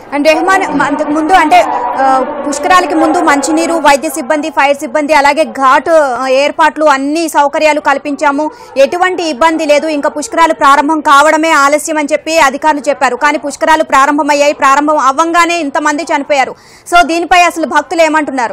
and Rahman అంతకు ముందు అంటే ఆ, పుష్కరాలకి ముందు మంచినీరు వైద్య సిబ్బంది ఫైర్ సిబ్బంది అలాగే ఘాట్ ఆ, ఏర్పాట్లు అన్ని సౌకర్యాలు కల్పించాము ఎటువంటి ఇబ్బంది లేదు ఇంకా పుష్కరాలు ప్రారంభం కావడమే ఆలస్యం అని చెప్పి అధికారులు చెప్పారు కానీ పుష్కరాలు ప్రారంభమయ్యాయి ప్రారంభం అవ్వంగానే ఇంతమంది చనిపోయారు సో దీనిపై అసలు భక్తులు ఏమంటున్నారు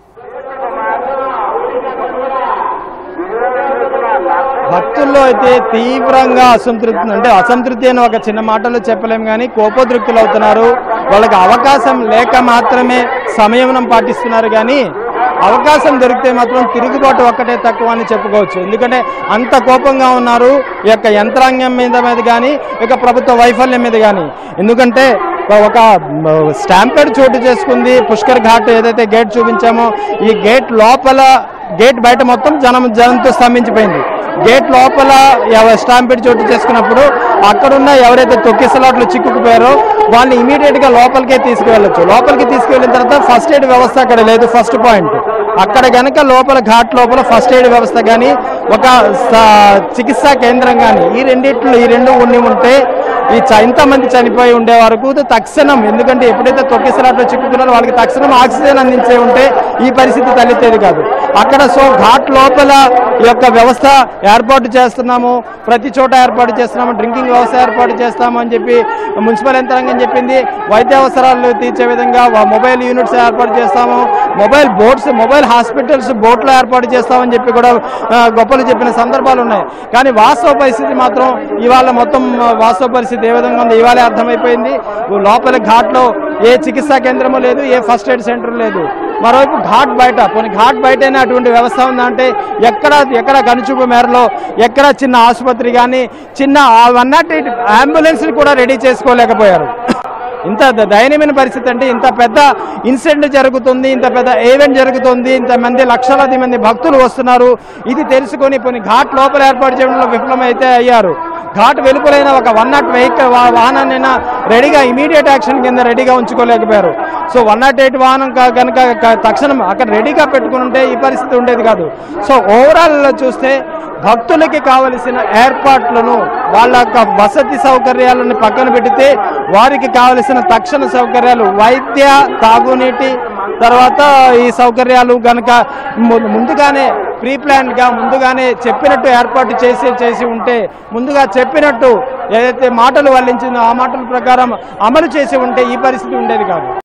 భక్తుల్లో అయితే తీవ్రంగా అసంతృప్తి అంటే అసంతృప్తి అని ఒక చిన్న మాటలో చెప్పలేం కానీ కోపోద్రిక్తులు అవుతున్నారు వాళ్ళకి అవకాశం లేక మాత్రమే సంయమనం పాటిస్తున్నారు కానీ అవకాశం దొరికితే మాత్రం తిరుగుబాటు ఒక్కటే తక్కువ అని చెప్పుకోవచ్చు ఎందుకంటే అంత కోపంగా ఉన్నారు ఈ యొక్క యంత్రాంగం మీద మీద కానీ ఇక ప్రభుత్వ వైఫల్యం మీద కానీ ఎందుకంటే ఒక స్టాంపెడ్ చోటు చేసుకుంది పుష్కర్ ఘాట్ ఏదైతే గేట్ చూపించామో ఈ గేట్ లోపల గేట్ బయట మొత్తం జనం జనంతో స్తంభించిపోయింది గేట్ లోపల ఎవ- స్టాంపిడ్ చోటు చేసుకున్నప్పుడు అక్కడున్న ఎవరైతే తొక్కిసలాట్లు చిక్కుకుపోయారో వాళ్ళని ఇమీడియట్ గా లోపలికే తీసుకువెళ్ళొచ్చు లోపలికి తీసుకువెళ్ళిన తర్వాత ఫస్ట్ ఎయిడ్ వ్యవస్థ అక్కడ లేదు ఫస్ట్ పాయింట్ అక్కడ గనక లోపల ఘాట్ లోపల ఫస్ట్ ఎయిడ్ వ్యవస్థ కానీ ఒక స- చికిత్సా కేంద్రం కానీ ఈ రెండిట్లో ఈ రెండు ఉండి ఉంటే ఈ చ- ఇంతమంది చనిపోయి ఉండే వరకు తక్షణం ఎందుకంటే ఎప్పుడైతే తొక్కిసలాట్లో చిక్కుకున్నారో వాళ్ళకి తక్షణం ఆక్సిజన్ అందించే ఉంటే ఈ పరిస్థితి తలెత్తేది కాదు అక్కడ సో ఘాట్ లోపల ఈ యొక్క వ్యవస్థ ఏర్పాటు చేస్తున్నాము ప్రతి చోట ఏర్పాటు చేస్తున్నాము డ్రింకింగ్ వ్యవస్థ ఏర్పాటు చేస్తాము అని చెప్పి మున్సిపల్ యంత్రాంగం చెప్పింది వైద్య అవసరాలు తీర్చే విధంగా వ- మొబైల్ యూనిట్స్ ఏర్పాటు చేస్తాము మొబైల్ బోట్స్ మొబైల్ హాస్పిటల్స్ బోట్లు ఏర్పాటు చేస్తామని చెప్పి కూడా ఆ, గొప్పలు చెప్పిన సందర్భాలు ఉన్నాయి కానీ వాస్తవ పరిస్థితి మాత్రం ఇవాళ మొత్తం ఆ, వాస్తవ పరిస్థితి ఏ విధంగా ఉంది ఇవాళే అర్థమైపోయింది లోపల ఘాట్లో ఏ చికిత్సా కేంద్రము లేదు ఏ ఫస్ట్ ఎయిడ్ సెంటర్ లేదు మరోవైపు ఘాట్ బయట కొన్ని ఘాట్ బయటనే అటువంటి వ్యవస్థ ఉందంటే ఎక్కడ ఎక్కడ కనుచూపు మేరలో ఎక్కడ చిన్న ఆసుపత్రి కానీ చిన్న వన్ నాట్ ఎయిట్ అంబులెన్స్ కూడా రెడీ చేసుకోలేకపోయారు ఇంత ద- దయనీయమైన పరిస్థితి అంటే ఇంత పెద్ద ఇన్సిడెంట్ జరుగుతుంది ఇంత పెద్ద ఈవెంట్ జరుగుతుంది ఇంత మంది లక్షలాది మంది భక్తులు వస్తున్నారు ఇది తెలుసుకొని కొన్ని ఘాట్ లోపల ఏర్పాటు చేయడంలో విఫలమైతే అయ్యారు ఘాట్ వెలుపలైన ఒక వన్ నాట్ వెహికల్ వాహనాన్నైనా రెడీగా ఇమీడియట్ యాక్షన్ కింద రెడీగా ఉంచుకోలేకపోయారు సో వన్ నాట్ ఎయిట్ వాహనం క- కనుక క- తక్షణం అక్కడ రెడీగా పెట్టుకుని ఉంటే ఈ పరిస్థితి ఉండేది కాదు సో ఓవరాల్ చూస్తే భక్తులకి కావలసిన ఏర్పాట్లను వాళ్ళ యొక్క వసతి సౌకర్యాలను పక్కన పెడితే వారికి కావలసిన తక్షణ సౌకర్యాలు వైద్య తాగునీటి తర్వాత ఈ సౌకర్యాలు గనక ము- ముందుగానే ప్రీ ప్లాన్ గా ముందుగానే చెప్పినట్టు ఏర్పాటు చేసి చేసి ఉంటే ముందుగా చెప్పినట్టు ఏదైతే మాటలు వల్లించిందో ఆ మాటల ప్రకారం అమలు చేసి ఉంటే ఈ పరిస్థితి ఉండేది కాదు